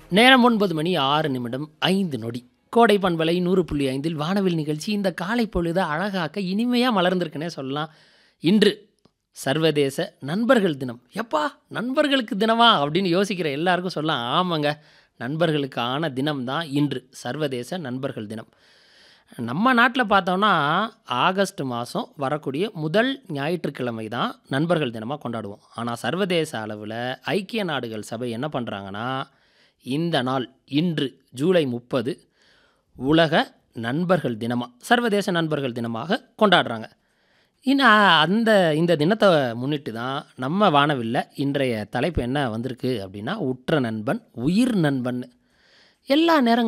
நேரம் ஒன்பது மணி ஆறு நிமிடம் ஐந்து நொடி கோடை பண்பலை நூறு புள்ளி ஐந்தில் வானவில் நிகழ்ச்சி இந்த காலை பொழுது அழகாக்க இனிமையாக மலர்ந்திருக்குன்னே சொல்லலாம் இன்று சர்வதேச நண்பர்கள் தினம் எப்பா நண்பர்களுக்கு தினமா அப்படின்னு யோசிக்கிற எல்லாருக்கும் சொல்லலாம் ஆமாங்க நண்பர்களுக்கான தினம் தான் இன்று சர்வதேச நண்பர்கள் தினம் நம்ம நாட்டில் பார்த்தோம்னா ஆகஸ்ட் மாதம் வரக்கூடிய முதல் ஞாயிற்றுக்கிழமை தான் நண்பர்கள் தினமாக கொண்டாடுவோம் ஆனால் சர்வதேச அளவில் ஐக்கிய நாடுகள் சபை என்ன பண்ணுறாங்கன்னா இந்த நாள் இன்று ஜூலை முப்பது உலக நண்பர்கள் தினமாக சர்வதேச நண்பர்கள் தினமாக கொண்டாடுறாங்க இன்னும் அந்த இந்த தினத்தை முன்னிட்டு தான் நம்ம வானவில்ல இன்றைய தலைப்பு என்ன வந்திருக்கு அப்படின்னா உற்ற நண்பன் உயிர் நண்பன் எல்லா நேரங்களும்